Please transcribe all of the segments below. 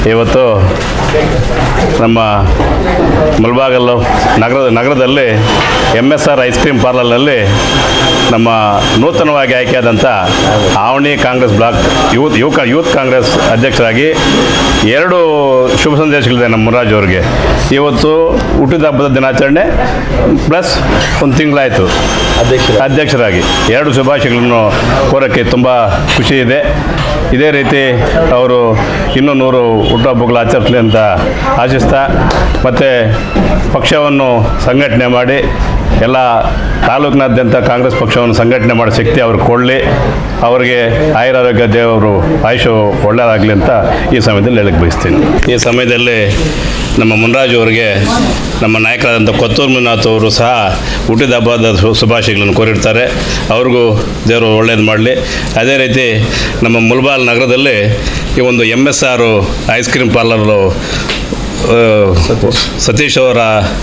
ಇವತ್ತು ನಮ್ಮ ಮುಲ್ಬಾಗಲ್ಲು ನಗರದ ನಗರದಲ್ಲಿ M S R ice cream ಪಾರ್ಲರ್ನಲ್ಲಿ ನಮ್ಮ ನೂತನವಾಗಿ ಆಯ್ಕೆಯಾದಂಥ ಆವಣಿ ಕಾಂಗ್ರೆಸ್ ಬ್ಲಾಕ್ ಯೂತ್ ಯುವಕ ಯೂತ್ ಕಾಂಗ್ರೆಸ್ ಅಧ್ಯಕ್ಷರಾಗಿ ಎರಡು ಶುಭ ಸಂದೇಶಗಳಿದೆ ನಮ್ಮ ಮುರಾಜ್ ಅವರಿಗೆ ಇವತ್ತು ಹುಟ್ಟಿದ ಹಬ್ಬದ ದಿನಾಚರಣೆ ಪ್ಲಸ್ ಒಂದು ತಿಂಗಳಾಯಿತು ಅಧ್ಯಕ್ಷ ಅಧ್ಯಕ್ಷರಾಗಿ ಎರಡು ಶುಭಾಶಯಗಳನ್ನು ಕೋರೋಕ್ಕೆ ತುಂಬ ಖುಷಿ ಇದೆ ಇದೇ ರೀತಿ ಅವರು ಇನ್ನೂ ನೂರು ಹುಟ್ಟುಹಬ್ಬಗಳು ಆಚರಿಸಲಿ ಅಂತ ಆಶಿಸ್ತಾ ಮತ್ತು ಪಕ್ಷವನ್ನು ಸಂಘಟನೆ ಮಾಡಿ ಎಲ್ಲ ತಾಲೂಕಿನಾದ್ಯಂತ ಕಾಂಗ್ರೆಸ್ ಪಕ್ಷವನ್ನು ಸಂಘಟನೆ ಮಾಡೋ ಶಕ್ತಿ ಅವ್ರಿಗೆ ಕೊಡಲಿ ಅವರಿಗೆ ಆಯುರಾರೋಗ್ಯ ದೇವರು ಆಯುಷು ಒಳ್ಳೆಯದಾಗಲಿ ಅಂತ ಈ ಸಮಯದಲ್ಲಿ ಹೇಳಕ್ಕೆ ಬಯಸ್ತೀನಿ ಈ ಸಮಯದಲ್ಲಿ ನಮ್ಮ ಮುನ್ರಾಜು ಅವರಿಗೆ ನಮ್ಮ ನಾಯಕರಾದಂಥ ಕೊತ್ತೂರು ಮಂಜುನಾಥ್ ಅವರು ಸಹ ಹುಟ್ಟಿದ ಹಬ್ಬದ ಶು- ಶುಭಾಶಯಗಳನ್ನು ಕೋರಿರ್ತಾರೆ ಅವ್ರಿಗೂ ದೇವರು ಒಳ್ಳೇದು ಮಾಡಲಿ ಅದೇ ರೀತಿ ನಮ್ಮ ಮುಲ್ಬಾಲ್ ನಗರದಲ್ಲಿ ಈ ಒಂದು M S R ice cream parlour ಆ, ಸತೀಶ್ ಅವರ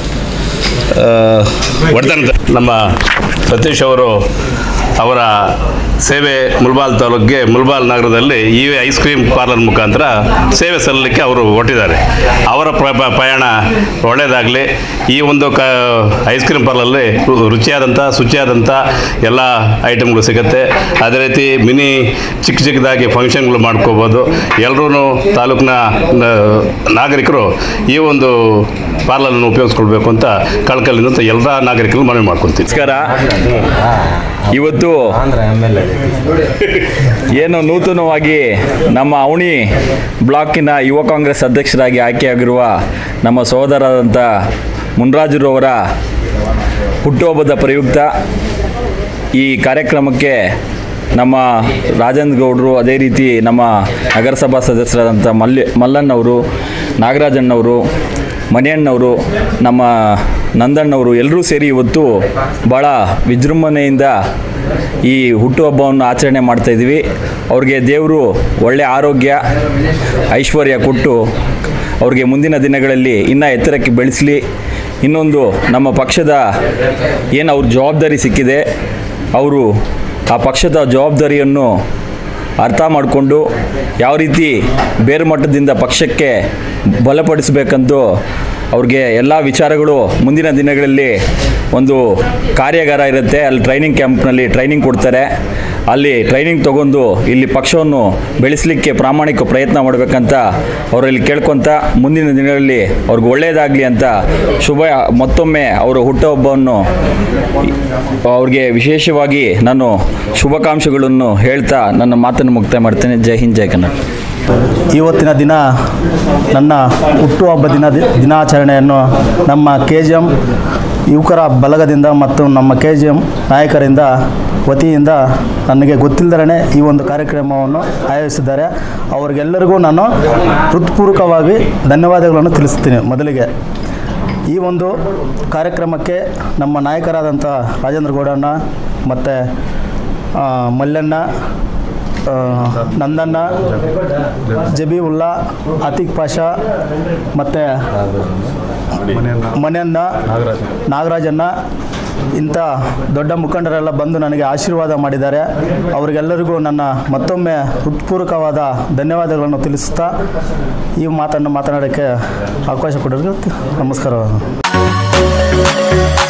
ಆ, ಒಡೆತನದ ನಮ್ಮ ಸತೀಶ್ ಅವರು ಅವರ ಸೇವೆ ಮುಲ್ಬಾಲ್ ತಾಲೂಕಿಗೆ ಮುಲ್ಬಾಲ್ ನಗರದಲ್ಲಿ ಈ ಐಸ್ ಕ್ರೀಮ್ ಪಾರ್ಲರ್ ಮುಖಾಂತರ ಸೇವೆ ಸಲ್ಲಲಿಕ್ಕೆ ಅವರು ಹೊರಟಿದ್ದಾರೆ ಅವರ ಪ್ರ- ಪ- ಪಯಣ ಒಳ್ಳೆಯದಾಗಲಿ ಈ ಒಂದು ಕ ಐಸ್ ಕ್ರೀಮ್ ಪಾರ್ಲರಲ್ಲಿ ರು- ರುಚಿಯಾದಂಥ ಶುಚಿಯಾದಂಥ ಎಲ್ಲ ಐಟಮ್ಗಳು ಸಿಗುತ್ತೆ ಅದೇ ರೀತಿ ಮಿನಿ ಚಿಕ್ಕ ಚಿಕ್ಕದಾಗಿ ಫಂಕ್ಷನ್ಗಳು ಮಾಡ್ಕೋಬೋದು ಎಲ್ಲರೂ ತಾಲೂಕಿನ ನ- ನಾಗರಿಕರು ಈ ಒಂದು ಪಾರ್ಲರನ್ನು ಉಪಯೋಗಿಸ್ಕೊಳ್ಬೇಕು ಅಂತ ಕಳ್ಕಲ್ಲಿಂದ ಎಲ್ಲ ನಾಗರಿಕರು ಮನವಿ ಮಾಡ್ಕೊತೀನಿ ನಮಸ್ಕಾರ ಇವತ್ತು ಆಂಧ್ರ ಎಮ್ ಎಲ್ ಎ ಏನು ನೂತನವಾಗಿ ನಮ್ಮ ಅವಣಿ ಬ್ಲಾಕಿನ ಯುವ ಕಾಂಗ್ರೆಸ್ ಅಧ್ಯಕ್ಷರಾಗಿ ಆಯ್ಕೆಯಾಗಿರುವ ನಮ್ಮ ಸಹೋದರರಾದಂಥ ಮುನ್ರಾಜುರವರ ಹುಟ್ಟುಹಬ್ಬದ ಪ್ರಯುಕ್ತ ಈ ಕಾರ್ಯಕ್ರಮಕ್ಕೆ ನಮ್ಮ ರಾಜೇಂದ್ರ ಗೌಡರು ಅದೇ ರೀತಿ ನಮ್ಮ ನಗರಸಭಾ ಸದಸ್ಯರಾದಂಥ ಮಲ್ಯ ಮಲ್ಲಣ್ಣವರು ನಾಗರಾಜಣ್ಣವರು ಮನೆಯಣ್ಣವರು ನಮ್ಮ ನಂದಣ್ಣವರು ಎಲ್ಲರೂ ಸೇರಿ ಇವತ್ತು ಭಾಳ ವಿಜೃಂಭಣೆಯಿಂದ ಈ ಹುಟ್ಟುಹಬ್ಬವನ್ನು ಆಚರಣೆ ಮಾಡ್ತಾಯಿದ್ವಿ ಅವ್ರಿಗೆ ದೇವರು ಒಳ್ಳೆಯ ಆರೋಗ್ಯ ಐಶ್ವರ್ಯ ಕೊಟ್ಟು ಅವ್ರಿಗೆ ಮುಂದಿನ ದಿನಗಳಲ್ಲಿ ಇನ್ನೂ ಎತ್ತರಕ್ಕೆ ಬೆಳೆಸಲಿ ಇನ್ನೊಂದು ನಮ್ಮ ಪಕ್ಷದ ಏನು ಅವ್ರ ಜವಾಬ್ದಾರಿ ಸಿಕ್ಕಿದೆ ಅವರು ಆ ಪಕ್ಷದ ಜವಾಬ್ದಾರಿಯನ್ನು ಅರ್ಥ ಮಾಡಿಕೊಂಡು ಯಾವ ರೀತಿ ಬೇರು ಮಟ್ಟದಿಂದ ಪಕ್ಷಕ್ಕೆ ಬಲಪಡಿಸಬೇಕಂತೂ ಅವ್ರಿಗೆ ಎಲ್ಲ ವಿಚಾರಗಳು ಮುಂದಿನ ದಿನಗಳಲ್ಲಿ ಒಂದು ಕಾರ್ಯಾಗಾರ ಇರುತ್ತೆ ಅಲ್ಲಿ ಟ್ರೈನಿಂಗ್ ಕ್ಯಾಂಪ್ನಲ್ಲಿ ಟ್ರೈನಿಂಗ್ ಕೊಡ್ತಾರೆ ಅಲ್ಲಿ ಟ್ರೈನಿಂಗ್ ತಗೊಂಡು ಇಲ್ಲಿ ಪಕ್ಷವನ್ನು ಬೆಳೆಸಲಿಕ್ಕೆ ಪ್ರಾಮಾಣಿಕ ಪ್ರಯತ್ನ ಮಾಡಬೇಕಂತ ಅವರಲ್ಲಿ ಕೇಳ್ಕೊತ ಮುಂದಿನ ದಿನಗಳಲ್ಲಿ ಅವ್ರಿಗೆ ಒಳ್ಳೆಯದಾಗಲಿ ಅಂತ ಶುಭ ಮತ್ತೊಮ್ಮೆ ಅವರ ಹುಟ್ಟುಹಬ್ಬವನ್ನು ಅವ್ರಿಗೆ ವಿಶೇಷವಾಗಿ ನಾನು ಶುಭಾಕಾಂಕ್ಷೆಗಳನ್ನು ಹೇಳ್ತಾ ನನ್ನ ಮಾತನ್ನು ಮುಕ್ತಾಯ ಮಾಡ್ತೇನೆ ಜೈ ಹಿಂದ್ ಜೈ ಕನ್ನಡ ಇವತ್ತಿನ ದಿನ ನನ್ನ ಹುಟ್ಟುಹಬ್ಬ ದಿನ ದಿನಾಚರಣೆಯನ್ನು ನಮ್ಮ ಕೆ ಜಿ ಎಮ್ ಯುವಕರ ಬಲಗದಿಂದ ಮತ್ತು ನಮ್ಮ ಕೆ ಜಿ ಎಮ್ ನಾಯಕರಿಂದ ವತಿಯಿಂದ ನನಗೆ ಗೊತ್ತಿಲ್ಲದರೇ ಈ ಒಂದು ಕಾರ್ಯಕ್ರಮವನ್ನು ಆಯೋಜಿಸಿದ್ದಾರೆ ಅವರಿಗೆಲ್ಲರಿಗೂ ನಾನು ಹೃತ್ಪೂರ್ವಕವಾಗಿ ಧನ್ಯವಾದಗಳನ್ನು ತಿಳಿಸ್ತೀನಿ ಮೊದಲಿಗೆ ಈ ಒಂದು ಕಾರ್ಯಕ್ರಮಕ್ಕೆ ನಮ್ಮ ನಾಯಕರಾದಂಥ ರಾಜೇಂದ್ರ ಗೌಡಣ್ಣ ಮತ್ತು ಮಲ್ಲಣ್ಣ ಆ, ನಂದಣ್ಣ ಜಬೀವುಲ್ಲಾ ಅತೀಕ್ ಪಾಷಾ ಮತ್ತು ಮನೆಯನ್ನ ನಾಗರಾಜಣ್ಣ ಇಂಥ ದೊಡ್ಡ ಮುಖಂಡರೆಲ್ಲ ಬಂದು ನನಗೆ ಆಶೀರ್ವಾದ ಮಾಡಿದ್ದಾರೆ ಅವರಿಗೆಲ್ಲರಿಗೂ ನನ್ನ ಮತ್ತೊಮ್ಮೆ ಹೃತ್ಪೂರ್ವಕವಾದ ಧನ್ಯವಾದಗಳನ್ನು ತಿಳಿಸುತ್ತಾ ಈ ಮಾತನ್ನು ಮಾತನಾಡೋಕ್ಕೆ ಅವಕಾಶ ಕೊಡೋರಿಗೆ ನಮಸ್ಕಾರ